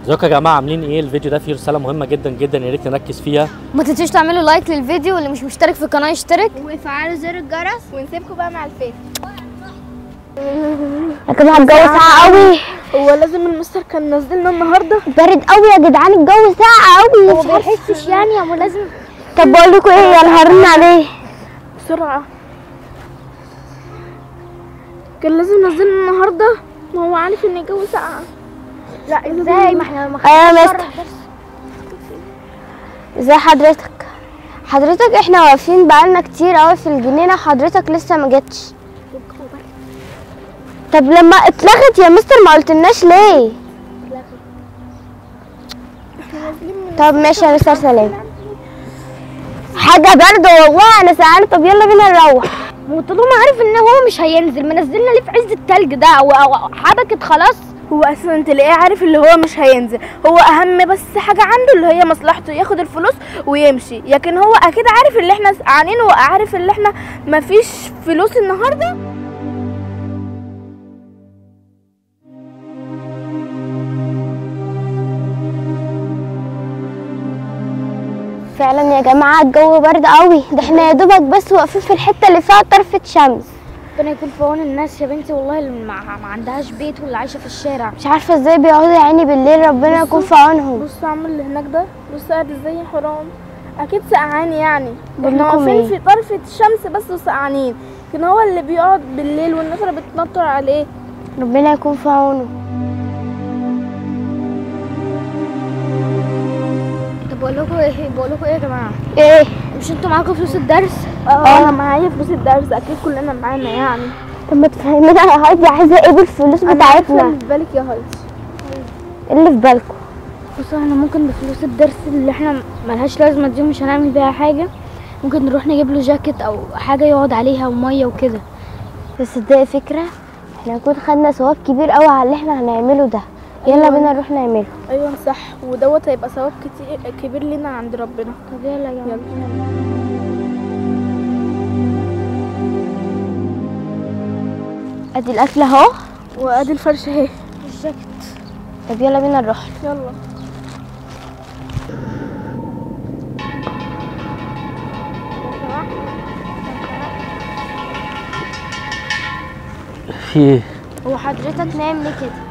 ازيكم يا جماعه عاملين ايه الفيديو ده فيه رساله مهمه جدا جدا يا ريت نركز فيها ما تنسوش تعملوا لايك للفيديو واللي مش مشترك في القناه يشترك وفعلوا زر الجرس ونسيبكم بقى مع الفيس يا جماعه الجو ساقع قوي هو لازم المستر كان نزلنا النهارده بارد قوي يا جدعان الجو ساقع قوي هو ما بيحسش يعني هو لازم طب بقول لكم ايه انا هرن عليه بسرعه كان لازم نزلنا النهارده ما هو عارف ان الجو ساقع لا ازاي ما احنا ما ايوه يا مستر ازي حضرتك حضرتك احنا واقفين بقالنا كتير قوي في الجنينه حضرتك لسه ما جتش طب لما اتلغت يا مستر ما قلتلناش ليه طب ماشي يا مستر سلام حاجه برد والله انا سعانه طب يلا بينا نروح وطالما عارف ان هو مش هينزل ما نزلنا ليه في عز التلج ده او أو حبكت خلاص هو اساسا تلاقيه عارف اللي هو مش هينزل هو اهم بس حاجه عنده اللي هي مصلحته ياخد الفلوس ويمشي لكن هو اكيد عارف اللي احنا سقعانين وعارف اللي احنا مفيش فلوس النهارده فعلا يا جماعه الجو برد قوي ده احنا يا دوبك بس واقفين في الحته اللي فيها طرفه شمس ربنا يكون في عون الناس يا بنتي والله اللي ما ما عندهاش بيت واللي عايشه في الشارع مش عارفه ازاي بيقعدوا يا عيني بالليل ربنا يكون في عونهم بص عامل اللي هناك ده بص قاعد ازاي حرام اكيد سقعان يعني بقول احنا لكم واقفين ايه؟ في طرفة الشمس بس وسقعانين لكن هو اللي بيقعد بالليل والنطرة بتنطر عليه ربنا يكون في عونه طب بقول لكم ايه بقول لكم ايه يا جماعه ايه مش انتوا معاكم فلوس الدرس اه انا معايا فلوس الدرس اكيد كلنا معانا يعني طب ما تفهمينا يا هايدي عايزه ايه بالفلوس انا عارفة بتاعتنا اللي في بالك يا هايدي إيه اللي في بالكم بصوا احنا ممكن بفلوس الدرس اللي احنا ملهاش لازمه دي مش هنعمل بيها حاجه ممكن نروح نجيب له جاكيت او حاجه يقعد عليها وميه وكده بس ده فكره احنا هنكون خدنا ثواب كبير قوي على اللي احنا هنعمله ده يلا أيوة. بينا نروح نعمله ايوه صح ودوت هيبقى ثواب كتير كبير لنا عند ربنا طب يلا يا جماعه يلا ادي الاكل اهو وادي الفرش اهي الجاكيت طب يلا بينا نروح يلا في ايه هو حضرتك نايم ليه كده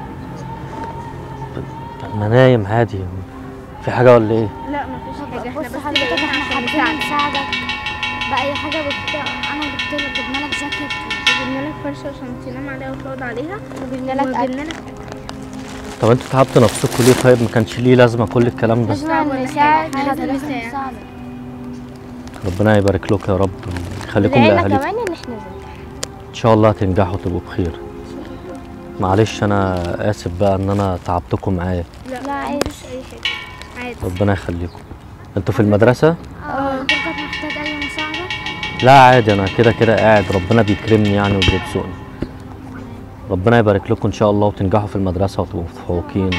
ما نايم عادي في حاجه ولا ايه لا مفيش حاجه احنا بص بس حضرتك جايين احنا عشان حابين نساعدك نساعدك بأي حاجة بت... أنا جبت لك جبنا لك جاكيت جبنا لك فرشه عشان تنام عليها وتقعد عليها وجبنا لك اكل وجبنا لك طب انتوا تعبتوا نفسكم ليه طيب ما كانش ليه لازمه كل الكلام ده لازم ولا نساعد حاجة. حضرتك لازم لازم نساعد. نساعدك ربنا يبارك لكم يا رب ويخليكم لقينا لاهاليكم كمان ان احنا ننجح ان شاء الله هتنجحوا وتبقوا بخير معلش انا اسف بقى ان انا تعبتكم معايا لا عادي مفيش اي حاجه عادي ربنا يخليكم انتوا في المدرسه اه حضرتك محتاج أي مساعدة لا عادي انا كده كده قاعد ربنا بيكرمني يعني وبيرزقني ربنا يبارك لكم ان شاء الله وتنجحوا في المدرسه وتبقوا متفوقين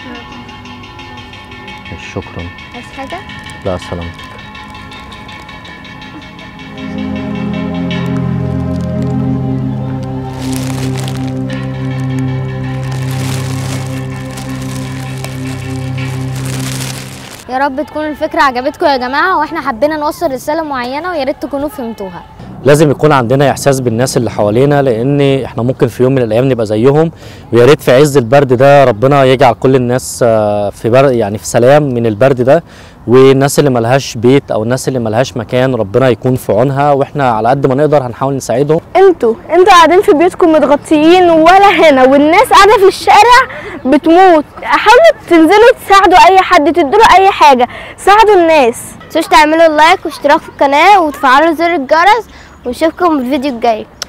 شكرا عايز حاجه لا سلامتك يا رب تكون الفكرة عجبتكم يا جماعة واحنا حبينا نوصل رسالة معينة ويا ريت تكونوا فهمتوها لازم يكون عندنا احساس بالناس اللي حوالينا لان احنا ممكن في يوم من الايام نبقى زيهم ويا ريت في عز البرد ده ربنا يجعل كل الناس آه، في بر يعني في سلام من البرد ده والناس اللي ملهاش بيت او الناس اللي ملهاش مكان ربنا يكون في عونها واحنا على قد ما نقدر هنحاول نساعدهم انتوا انتوا قاعدين في بيوتكم متغطيين ولا هنا والناس قاعده في الشارع بتموت حاولوا تنزلوا تساعدوا اي حد تدوا اي حاجه ساعدوا الناس متنسوش تعملوا لايك واشتراك في القناه وتفعلوا زر الجرس ونشوفكم في الفيديو الجاي